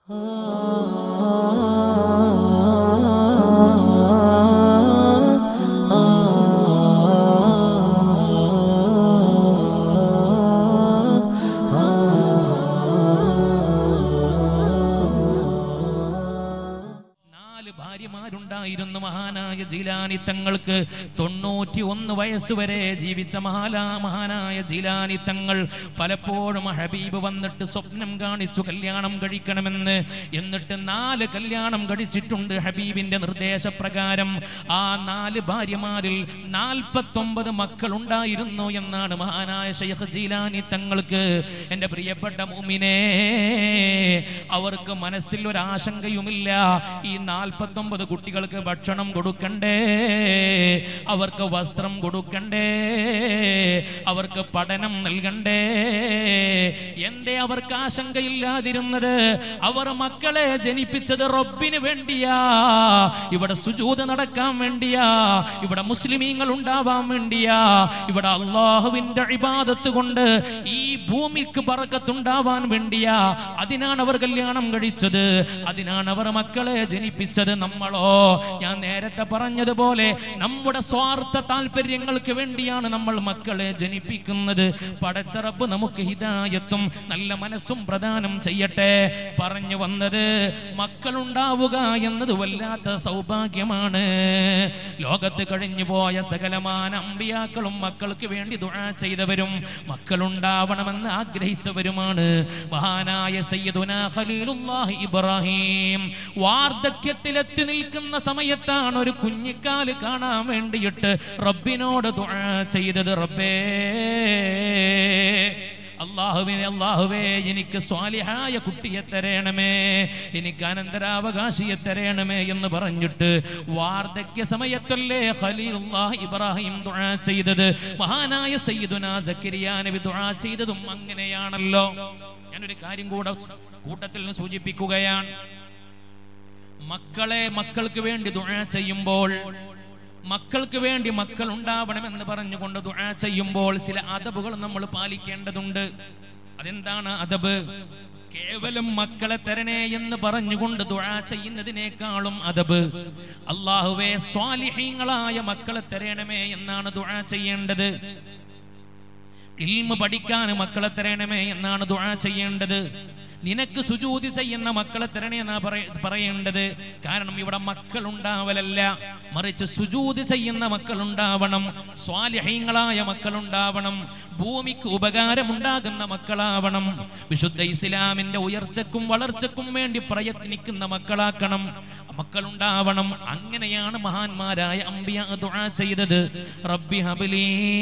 നാല് ഭാര്യമാരുണ്ടായിരുന്നു മഹാനായ ജീലാനി തങ്ങൾക്ക് തൊണ്ണൂറ്റി ഒന്ന് വയസ്സ് വരെ ജീവിച്ച മഹാലാ മഹാനായ ജീലാനി തങ്ങൾ പലപ്പോഴും ഹബീബ് വന്നിട്ട് സ്വപ്നം കാണിച്ചു കല്യാണം കഴിക്കണമെന്ന് എന്നിട്ട് നാല് കല്യാണം കഴിച്ചിട്ടുണ്ട് ഹബീബിന്റെ നിർദ്ദേശപ്രകാരം ആ നാല് ഭാര്യമാരിൽ നാൽപ്പത്തൊമ്പത് മക്കൾ ഉണ്ടായിരുന്നു എന്നാണ് മഹാനായ ഷെയ്ഖ് ജീലാനി തങ്ങൾക്ക് എൻ്റെ പ്രിയപ്പെട്ട മുമിനെ അവർക്ക് മനസ്സിൽ ഒരു ആശങ്കയുമില്ല ഈ നാൽപ്പത്തൊമ്പത് കുട്ടികൾക്ക് ഭക്ഷണം കൊടുക്കണ്ടേ അവർക്ക് വസ്ത്രം കൊടുക്കണ്ടേ അവർക്ക് പഠനം നൽകണ്ടേ എന്തേ അവർക്ക് ആശങ്കയില്ലാതിരുന്നത് അവർ മക്കളെ ജനിപ്പിച്ചത് റബ്ബിന് വേണ്ടിയാ ഇവിടെ സുജൂത് നടക്കാൻ വേണ്ടിയാ ഇവിടെ മുസ്ലിമീങ്ങൾ ഉണ്ടാവാൻ വേണ്ടിയാ ഇവിടെ അള്ളാഹുവിന്റെ ഇബാദത്ത് കൊണ്ട് ഈ ഭൂമിക്ക് പറക്കത്തുണ്ടാവാൻ വേണ്ടിയാ അതിനാണ് അവർ കല്യാണം കഴിച്ചത് അതിനാണ് അവർ മക്കളെ ജനിപ്പിച്ചത് നമ്മളോ ഞാൻ നേരത്തെ പറഞ്ഞതുപോലെ നമ്മുടെ സ്വാർത്ഥ താല്പര്യങ്ങൾക്ക് വേണ്ടിയാണ് നമ്മൾ മക്കളെ ജനിപ്പിക്കുന്നത് പടച്ചറപ്പ് നമുക്ക് ഹിതായത്തും നല്ല മനസ്സും പ്രദാനം ചെയ്യട്ടെ പറഞ്ഞു വന്നത് മക്കളുണ്ടാവുക എന്നത് വല്ലാത്ത സൗഭാഗ്യമാണ് ലോകത്ത് കഴിഞ്ഞു പോയ സകലമാന അമ്പിയാക്കളും മക്കൾക്ക് വേണ്ടി ദുആ ചെയ്തവരും മക്കളുണ്ടാവണമെന്ന് ആഗ്രഹിച്ചവരുമാണ് മഹാനായ സയ്യിദുനാ ഖലീലുല്ലാഹി ഇബ്രാഹിം വാർദ്ധക്യത്തിലെത്തി നിൽക്കുന്ന സമയത്താണ് ഒരു കുഞ്ഞിക്കാല് കാണാൻ വേണ്ടിയിട്ട് റബ്ബിനോട് ദുആ ചെയ്തത് റബ്ബേ അള്ളാഹുവിനെ അള്ളാഹുവേ എനിക്ക് സ്വാലിഹായ കുട്ടിയെ തരണമേ എനിക്ക് അനന്തരാവകാശിയെ തരണമേ എന്ന് പറഞ്ഞിട്ട് വാർദ്ധക്യ സമയത്തല്ലേ ഖലീലുല്ലാഹ് ഇബ്രാഹിം ദുആ ചെയ്തത് മഹാനായ സയ്യിദുനാ സക്കരിയ നബി ദുആ ചെയ്തതും അങ്ങനെയാണല്ലോ ഞാനൊരു കാര്യം കൂടെ കൂട്ടത്തിൽ നിന്ന് സൂചിപ്പിക്കുകയാണ് മക്കളെ മക്കൾക്ക് വേണ്ടി ദുആ ചെയ്യുമ്പോൾ മക്കൾക്ക് വേണ്ടി മക്കൾ ഉണ്ടാവണമെന്ന് പറഞ്ഞുകൊണ്ട് ദുആ ചെയ്യുമ്പോൾ ചില അതബുകൾ നമ്മൾ പാലിക്കേണ്ടതുണ്ട് അതെന്താണ് അതബ് കേവലം മക്കളെ തരണേ എന്ന് പറഞ്ഞുകൊണ്ട് ദുആ ചെയ്യുന്നതിനേക്കാളും അതബ് അള്ളാഹുവെ സ്വാലിഹീങ്ങളായ മക്കളെ തരണമേ എന്നാണ് ദുആ ചെയ്യേണ്ടത് ഇൽമ പഠിക്കാൻ മക്കളെ തരണമേ എന്നാണ് ദുആ ചെയ്യേണ്ടത് നിനക്ക് സുജൂതി ചെയ്യുന്ന മക്കളെ തരണേ എന്നാ പറയ- പറയേണ്ടത് കാരണം ഇവിടെ മക്കൾ ഉണ്ടാവലല്ല മറിച്ച് സുജൂതി ചെയ്യുന്ന മക്കൾ ഉണ്ടാവണം സ്വാലിഹീങ്ങളായ മക്കൾ ഉണ്ടാവണം ഭൂമിക്ക് ഉപകാരമുണ്ടാകുന്ന മക്കളാവണം വിശുദ്ധ ഇസ്ലാമിന്റെ ഉയർച്ചക്കും വളർച്ചക്കും വേണ്ടി പ്രയത്നിക്കുന്ന മക്കളാക്കണം മക്കളുണ്ടാവണം അങ്ങനെയാണ് മഹാന്മാരായ അമ്പിയ ദുആ ചെയ്തത് റബ്ബി ഹബ്ലി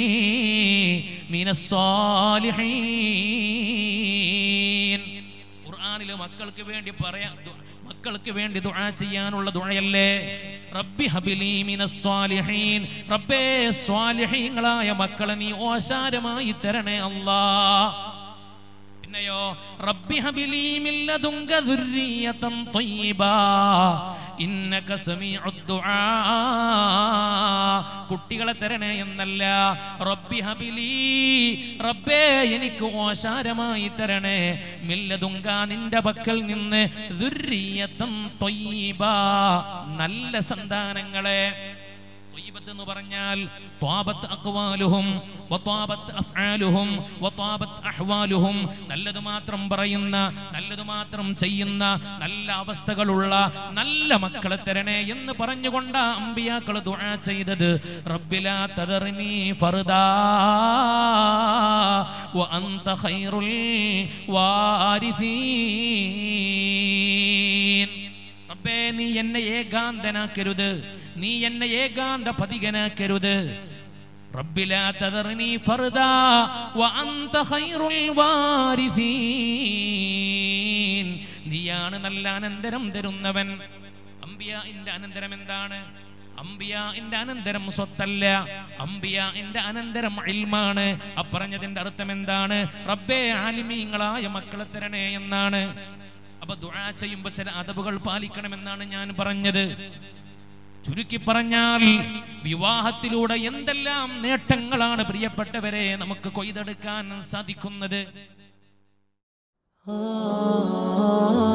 മിനസ്സാലിഹീൻ ഖുർആനിൽ മക്കൾക്ക് വേണ്ടി പറയാ ദു- മക്കൾക്ക് വേണ്ടി ദുആ ചെയ്യാനുള്ള ദുആയല്ലേ റബ്ബി ഹബിലി മിനസ്സാലിഹീൻ റബ്ബേ സ്വാലിഹീങ്ങളായ മക്കളെ നീ ഓശാരമായി തരണേ അല്ലാ പിന്നെയോ റബ്ബി ഹബിലി മിൻ ലദുങ്ക ദുർരിയതൻ ത്വയ്യിബാ ഇന്നക സമീഉദ് ദുആ കുട്ടികളെ തരണേ എന്നല്ല റബ്ബി ഹബിലി റബ്ബേ എനിക്ക് ഓശാരമായി തരണേ മില്ലതുങ്ക നിന്റെ പക്കൽ നിന്ന് ദുർരിയതൻ ത്വയ്യിബാ നല്ല സന്താനങ്ങളെ ത്വയ്യിബത്ത് എന്ന് പറഞ്ഞാൽ ത്വാബത്ത് അഖ്വാലുഹും വത്വാബത്ത് അഫ്ആലുഹും വത്വാബത്ത് അഹ്വാലുഹും നല്ലത് മാത്രം പറയുന്ന നല്ലത് മാത്രം ചെയ്യുന്ന നല്ല അവസ്ഥകളുള്ള നല്ല മക്കളെ തരണേ എന്ന് പറഞ്ഞുകൊണ്ട് അമ്പിയാക്കൾ ദുആ ചെയ്തത് റബ്ബിലാ തദർനി ഫർദാ വഅന്ത ഖൈറുൽ വാരിസീൻ റബ്ബേ നീ എന്നെ ഏകാന്തനാക്കരുത് നീ എന്നെ ഏകാന്ത പതികനാക്കരുത് റബ്ബിലാ തദർനി ഫർദാ വഅന്ത ഖൈറുൽ വാരിസീൻ നീയാണ് നല്ല അനന്തരം തരുന്നവൻ അമ്പിയാഇന്റെ അനന്തരം എന്താണ് അമ്പിയാഇന്റെ അനന്തരം സ്വത്തല്ല അമ്പിയാഇന്റെ അനന്തരം ഇൽമാണ് അപ്പറഞ്ഞതിന്റെ അർത്ഥം എന്താണ് റബ്ബേ ആലിമീങ്ങളായ മക്കളെ തരണേ എന്നാണ് അപ്പൊ ദുആ ചെയ്യുമ്പോൾ ചില അതബുകൾ പാലിക്കണമെന്നാണ് ഞാൻ പറഞ്ഞത് ചുരുക്കി പറഞ്ഞാൽ വിവാഹത്തിലൂടെ എന്തെല്ലാം നേട്ടങ്ങളാണ് പ്രിയപ്പെട്ടവരെ നമുക്ക് കൊയ്തെടുക്കാൻ സാധിക്കുന്നത് ആ